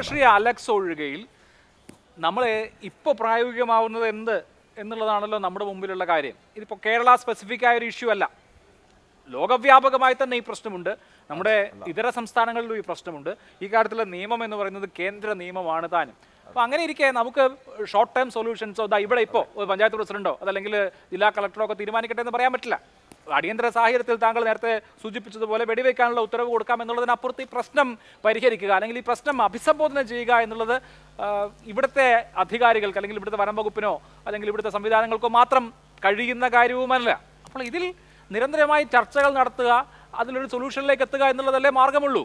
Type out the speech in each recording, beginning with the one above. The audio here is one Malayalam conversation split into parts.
ശ്രീ അലക്സ് ഒഴികയിൽ നമ്മൾ ഇപ്പോൾ പ്രായോഗികമാവുന്നത് എന്ത് എന്നുള്ളതാണല്ലോ നമ്മുടെ മുമ്പിലുള്ള കാര്യം ഇതിപ്പോൾ കേരള സ്പെസിഫിക് ആയ ഒരു ഇഷ്യൂ അല്ല ലോകവ്യാപകമായി തന്നെ ഈ പ്രശ്നമുണ്ട് നമ്മുടെ ഇതര സംസ്ഥാനങ്ങളിലും ഈ പ്രശ്നമുണ്ട് ഈ കാര്യത്തിലെ നിയമം എന്ന് പറയുന്നത് കേന്ദ്ര നിയമമാണ് താനും അപ്പോൾ അങ്ങനെ ഇരിക്കെ നമുക്ക് ഷോർട്ട് ടൈം സൊല്യൂഷൻസോ ദാ ഇവിടെ ഇപ്പോൾ ഒരു പഞ്ചായത്ത് പ്രസിഡന്റോ അതല്ലെങ്കിൽ ജില്ലാ കളക്ടറോ ഒക്കെ തീരുമാനിക്കട്ടെ എന്ന് പറയാൻ പറ്റില്ല അടിയന്തര സാഹചര്യത്തിൽ താങ്കൾ നേരത്തെ സൂചിപ്പിച്ചതുപോലെ വെടിവെക്കാനുള്ള ഉത്തരവ് കൊടുക്കാം എന്നുള്ളതിനപ്പുറത്ത് ഈ പ്രശ്നം പരിഹരിക്കുക അല്ലെങ്കിൽ ഈ പ്രശ്നം അഭിസംബോധന ചെയ്യുക എന്നുള്ളത് ആ, ഇവിടുത്തെ അധികാരികൾക്ക് അല്ലെങ്കിൽ ഇവിടുത്തെ വനം വകുപ്പിനോ അല്ലെങ്കിൽ ഇവിടുത്തെ സംവിധാനങ്ങൾക്കോ മാത്രം കഴിയുന്ന കാര്യവുമല്ല അപ്പോൾ ഇതിൽ നിരന്തരമായി ചർച്ചകൾ നടത്തുക അതിലൊരു സൊല്യൂഷനിലേക്ക് എത്തുക എന്നുള്ളതല്ലേ മാർഗമുള്ളൂ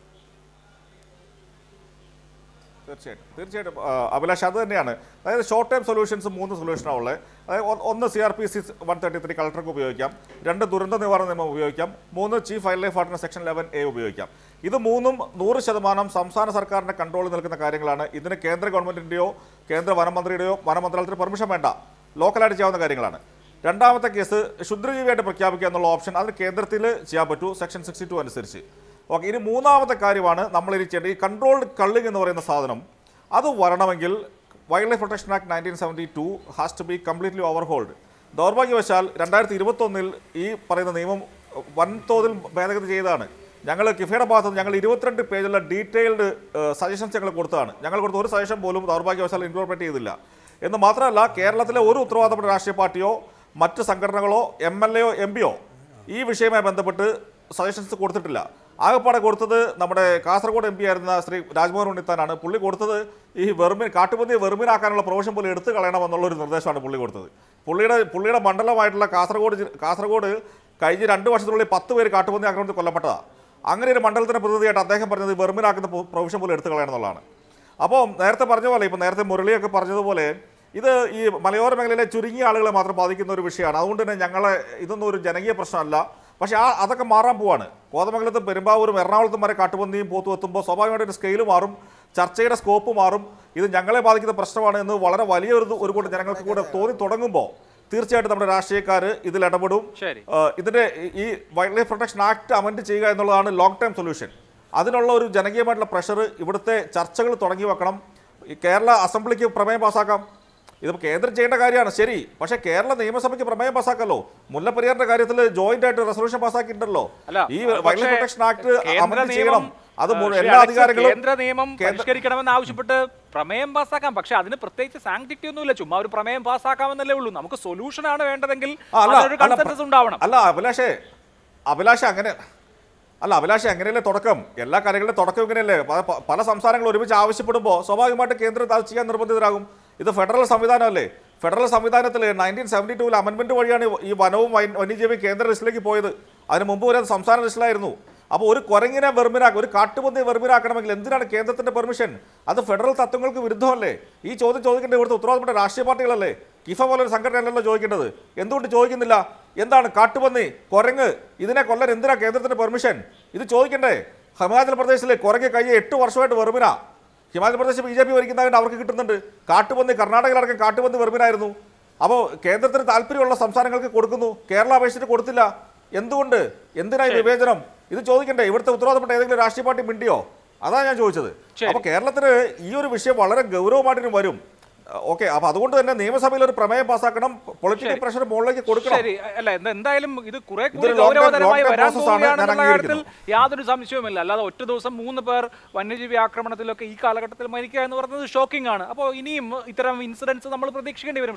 തീർച്ചയായിട്ടും തീർച്ചയായിട്ടും ആ, അഭിലാഷ് അത് തന്നെയാണ് അതായത് ഷോർട്ട് ടൈം സൊല്യൂഷൻസ് മൂന്ന് സൊല്യൂഷനാണ് ഉള്ളത് അതായത് ഒ- ഒന്ന് C R P C one thirty three കളക്ടർക്ക് ഉപയോഗിക്കാം രണ്ട് ദുരന്ത നിവാരണ നിയമം ഉപയോഗിക്കാം മൂന്ന് ചീഫ് വൈൽഡ് ലൈഫ് വാർഡിന് സെക്ഷൻ ലെവൻ എ ഉപയോഗിക്കാം ഇത് മൂന്നും നൂറ് ശതമാനം സംസ്ഥാന സർക്കാരിൻ്റെ കൺട്രോളിൽ നിൽക്കുന്ന കാര്യങ്ങളാണ് ഇതിന് കേന്ദ്ര ഗവൺമെൻറ്റിൻ്റെയോ കേന്ദ്ര വനമന്ത്രിയുടെയോ വനമന്ത്രാലയത്തിന് പെർമിഷൻ വേണ്ട ലോക്കലായിട്ട് ചെയ്യാവുന്ന കാര്യങ്ങളാണ് രണ്ടാമത്തെ കേസ് ക്ഷുദ്രജീവിയായിട്ട് പ്രഖ്യാപിക്കുക എന്നുള്ള ഓപ്ഷൻ അതിന് കേന്ദ്രത്തിൽ ചെയ്യാൻ പറ്റൂ സെക്ഷൻ സിക്സ്റ്റി ടു അനുസരിച്ച് ഓക്കെ ഇനി മൂന്നാമത്തെ കാര്യമാണ് നമ്മൾ ഇനി ചെയ്യേണ്ടത് ഈ കൺട്രോൾഡ് കള്ളിങ് എന്ന് പറയുന്ന സാധനം അത് വരണമെങ്കിൽ wild life protection act nineteen seventy two has to be completely overhauled ദൗർഭാഗ്യവശാൽ രണ്ടായിരത്തി ഇരുപത്തൊന്നിൽ ഈ പറയുന്ന നിയമം വൻതോതിൽ ഭേദഗതി ചെയ്തതാണ് ഞങ്ങൾ കിഫയുടെ ഭാഗത്ത് നിന്ന് ഞങ്ങൾ ഇരുപത്തിരണ്ട് പേജുള്ള ഡീറ്റെയിൽഡ് സജഷൻസ് ഞങ്ങൾ കൊടുത്തതാണ് ഞങ്ങൾ കൊടുത്ത ഒരു സജഷൻ പോലും ദൗർഭാഗ്യവശാൽ ഇൻകോർപ്പറേറ്റ് ചെയ്തില്ല എന്ന് മാത്രമല്ല കേരളത്തിലെ ഒരു ഉത്തരവാദപ്പെട്ട രാഷ്ട്രീയ പാർട്ടിയോ മറ്റ് സംഘടനകളോ എം എൽ എയോ എം പിയോ ഈ വിഷയവുമായി ബന്ധപ്പെട്ട് സജഷൻസ് കൊടുത്തിട്ടില്ല ആകെപ്പാടെ കൊടുത്തത് നമ്മുടെ കാസർഗോഡ് എം പി ആയിരുന്ന ശ്രീ രാജ്മോഹൻ ഉണ്ണിത്താനാണ് പുള്ളി കൊടുത്തത് ഈ വെറുമിൻ കാട്ടുപന്നിയെ വെറുമിനാക്കാനുള്ള പ്രൊവിഷൻ പോലും എടുത്തു കളയണമെന്നുള്ള ഒരു നിർദ്ദേശമാണ് പുള്ളി കൊടുത്തത് പുള്ളിയുടെ പുള്ളിയുടെ മണ്ഡലമായിട്ടുള്ള കാസർഗോഡ് ജി- കാസർഗോഡ് കഴിഞ്ഞ രണ്ട് വർഷത്തിനുള്ളിൽ പത്ത് പേര് കാട്ടുപന്നി ആക്രമണത്തിൽ കൊല്ലപ്പെട്ടതാണ് അങ്ങനെ ഒരു മണ്ഡലത്തിന്റെ പ്രതിനിധിയായിട്ട് അദ്ദേഹം പറഞ്ഞത് ഈ വെറുമിനാക്കുന്ന പ്രൊവിഷൻ പോലും എടുത്തു കളയണം എന്നുള്ളതാണ് അപ്പോൾ നേരത്തെ പറഞ്ഞ പോലെ ഇപ്പോൾ നേരത്തെ മുരളിയൊക്കെ പറഞ്ഞതുപോലെ ഇത് ഈ മലയോര മേഖലയിലെ ചുരുങ്ങിയ ആളുകളെ മാത്രം ബാധിക്കുന്ന ഒരു വിഷയമാണ് അതുകൊണ്ട് തന്നെ ഞങ്ങളെ ഇതൊന്നും ഒരു ജനകീയ പ്രശ്നമല്ല പക്ഷേ ആ അതൊക്കെ മാറാൻ പോവാണ് കോതമംഗലത്തും പെരുമ്പാവൂരും എറണാകുളത്തും വരെ കാട്ടുപന്നിയും പോത്തും എത്തുമ്പോൾ സ്വാഭാവികമായിട്ട് സ്കെയിൽ മാറും ചർച്ചയുടെ സ്കോപ്പ് മാറും ഇത് ഞങ്ങളെ ബാധിക്കുന്ന പ്രശ്നമാണ് എന്ന് വളരെ വലിയൊരു ഒരു കൂട്ടം ജനങ്ങൾക്ക് കൂടെ തോന്നി തുടങ്ങുമ്പോൾ തീർച്ചയായിട്ടും നമ്മുടെ രാഷ്ട്രീയക്കാർ ഇതിൽ ഇടപെടും ശരി ഏഹ് ഇതിന്റെ ഈ- ഈ wild life protection act amend ചെയ്യുക എന്നുള്ളതാണ് ലോങ് ടൈം സൊല്യൂഷൻ അതിനുള്ള ഒരു ജനകീയമായിട്ടുള്ള പ്രഷർ ഇവിടുത്തെ ചർച്ചകൾ തുടങ്ങി വെക്കണം ഈ കേരള അസംബ്ലിക്ക് പ്രമേയം പാസ്സാക്കാം ഇതിപ്പോൾ കേന്ദ്രം ചെയ്യേണ്ട കാര്യമാണ് ശരി പക്ഷേ കേരള നിയമസഭയ്ക്ക് പ്രമേയം പാസ്സാക്കല്ലോ മുല്ലപ്പെരിയാറിന്റെ കാര്യത്തിൽ ജോയിന്റ് ആയിട്ട് റെസൊല്യൂഷൻ പാസ്സാക്കിയിട്ടുണ്ടല്ലോ അല്ല ഈ വൈൽഡ് ലൈഫ് പക്ഷേ പ്രൊട്ടക്ഷൻ ആക്ട് കേന്ദ്ര അമെൻഡ് നിയമം ചെയ്യണം അത് ആ, മുഴുവൻ ശ്രീ എല്ലാ അലക്സ്, അധികാരങ്ങളും കേന്ദ്ര നിയമം കേന്ദ്ര- പരിഷ്കരിക്കണമെന്ന് ആവശ്യപ്പെട്ട് പ്രമേയം പാസ്സാക്കാം പക്ഷെ അതിന് പ്രത്യേകിച്ച് സാങ്ക്ടിറ്റി ഒന്നുമില്ല ചുമ്മാ ഒരു പ്രമേയം പാസ്സാക്കാമെന്നല്ലേ ഉള്ളൂ നമുക്ക് സൊല്യൂഷൻ ആണ് വേണ്ടതെങ്കിൽ ആ, അല്ല, അതിനൊരു അല്ല, കൺസെൻസസ് ഉണ്ടാവണം അല്ല അഭിലാഷേ അഭിലാഷ് അങ്ങനെ അല്ല അഭിലാഷ് അങ്ങനെയല്ലേ തുടക്കം എല്ലാ കാര്യങ്ങളുടെ തുടക്കം ഇങ്ങനെയല്ലേ പ- പ- പല സംസ്ഥാനങ്ങൾ ഒരുമിച്ച് ആവശ്യപ്പെടുമ്പോൾ സ്വാഭാവികമായിട്ട് കേന്ദ്രം അത് ചെയ്യാൻ നിർബന്ധിതരാകും ഇത് ഫെഡറൽ സംവിധാനമല്ലേ ഫെഡറൽ സംവിധാനത്തിൽ നയൻറ്റീൻ സെവൻറ്റി ടൂവിൽ അമെൻമെൻറ്റ് വഴിയാണ് ഈ വനവും വൈ- വന്യജീവി കേന്ദ്ര ലിസ്റ്റിലേക്ക് പോയത് അതിന് മുമ്പ് വരെ അത് സംസ്ഥാന ലിസ്റ്റിലായിരുന്നു അപ്പോൾ ഒരു കുരങ്ങിനെ വെറുമിനാക്കും ഒരു കാട്ടുപന്നിയെ വെറുമിനാക്കണമെങ്കിൽ എന്തിനാണ് കേന്ദ്രത്തിന്റെ പെർമിഷൻ അത് ഫെഡറൽ തത്വങ്ങൾക്ക് വിരുദ്ധമല്ലേ ഈ ചോദ്യം ചോദിക്കേണ്ട ഇവിടുത്തെ ഉത്തരവാദപ്പെട്ട രാഷ്ട്രീയ പാർട്ടികളല്ലേ കിഫ പോലൊരു സംഘടനയല്ലല്ലോ ചോദിക്കേണ്ടത് എന്തുകൊണ്ട് ചോദിക്കുന്നില്ല എന്താണ് കാട്ടുപന്നി കുരങ്ങ് ഇതിനെ കൊല്ലാൻ എന്തിനാ കേന്ദ്രത്തിന്റെ പെർമിഷൻ ഇത് ചോദിക്കണ്ടേ ഹിമാചൽ പ്രദേശിലെ കുരങ്ങ് കഴിഞ്ഞ എട്ട് വർഷമായിട്ട് വെറുമിന Himachal Pradesh B J P ഭരിക്കുന്നതായിട്ട് അവർക്ക് കിട്ടുന്നുണ്ട് കാട്ടുപന്നി കർണാടകയിലടക്കം കാട്ടുപന്നി വെറുമിനായിരുന്നു അപ്പോൾ കേന്ദ്രത്തിന് താല്പര്യമുള്ള സംസ്ഥാനങ്ങൾക്ക് കൊടുക്കുന്നു കേരള അപേക്ഷിച്ചിട്ട് കൊടുത്തില്ല എന്തുകൊണ്ട് എന്തിനാ ഈ വിവേചനം ഇത് ചോദിക്കണ്ടേ ഇവിടുത്തെ ഉത്തരവാദപ്പെട്ട ഏതെങ്കിലും രാഷ്ട്രീയ പാർട്ടി മിണ്ടിയോ അതാണ് ഞാൻ ചോദിച്ചത് ശരി. അപ്പോൾ കേരളത്തിന് ഈ ഒരു വിഷയം വളരെ ഗൗരവമായിട്ട് വരും ഓക്കെ അപ്പൊ അതുകൊണ്ട് തന്നെ നിയമസഭയിൽ ഒരു പ്രമേയം പാസ്സാക്കണം പൊളിറ്റിക്കൽ ശരി. പ്രഷർ മുകളിലേക്ക് കൊടുക്കണം ശരി അല്ല എന്ത- എന്തായാലും ഇത് കുറെ കൂടി ഇതൊരു long term- ഗൗരവതരമായി long term വരാൻ process ആണ് ഞാൻ പോവുകയാണെന്നുള്ള കാര്യത്തിൽ അംഗീകരിക്കുന്നു. യാതൊരു സംശയവുമില്ല അല്ലാതെ ഒറ്റ ദിവസം മൂന്ന് പേർ വന്യജീവി ആക്രമണത്തിലൊക്കെ ഈ കാലഘട്ടത്തിൽ മരിക്കുക എന്ന് പറയുന്നത് ഷോക്കിംഗ് ആണ് അപ്പോൾ ഇനിയും ഇത്തരം ഇൻസിഡൻസ് നമ്മൾ പ്രതീക്ഷിക്കേണ്ടി വരും